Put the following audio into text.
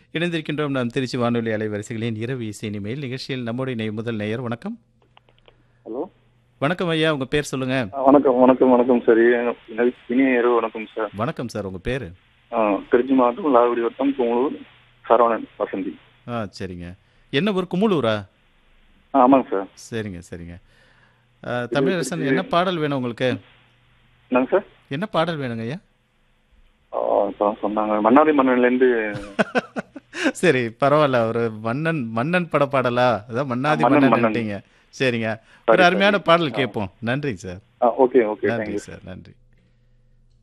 இணைந்திருக்கின்றோம் நாம் திருச்சி வானொலி அலைவரிசைகளின் இரவு இசை இனிமேல் நிகழ்ச்சியில் நம்முடைய நெய் முதல் நேயர் வணக்கம் ஹலோ வணக்கம் ஐயா உங்கள் பேர் சொல்லுங்க ஆ, வணக்கம் வணக்கம் வணக்கம் சார் இ- இனிய இரவு வணக்கம் சார் வணக்கம் சார் உங்கள் பேர் ஆ, திருச்சி மாவட்டம் லாகுடி வட்டம் குமலூர் சரவணன் வசந்தி ஆ சரிங்க என்ன ஒரு குமுளூரா ஆ, ஆமாங்க சார் சரிங்க சரிங்க ஆ, தமிழரசன் என்ன பாடல் வேணும் உங்களுக்கு என்னங்க சார் என்ன பாடல் வேணுங்க ஐயா ஆ, இப்போ சொன்னாங்க மன்னாரி மன்னன்லேருந்து சரி பரவாயில்ல ஒரு மன்னன் மன்னன் பட பாடலா அதான் மன்னாதி மன்னன், மன்னன் மன்னன். சரிங்க ஒரு சரி, அருமையான சரி. பாடல் கேட்போம் நன்றிங்க சார் ஆ ஓகே ஓகே நன்றி தேங்க்யூ சார் நன்றி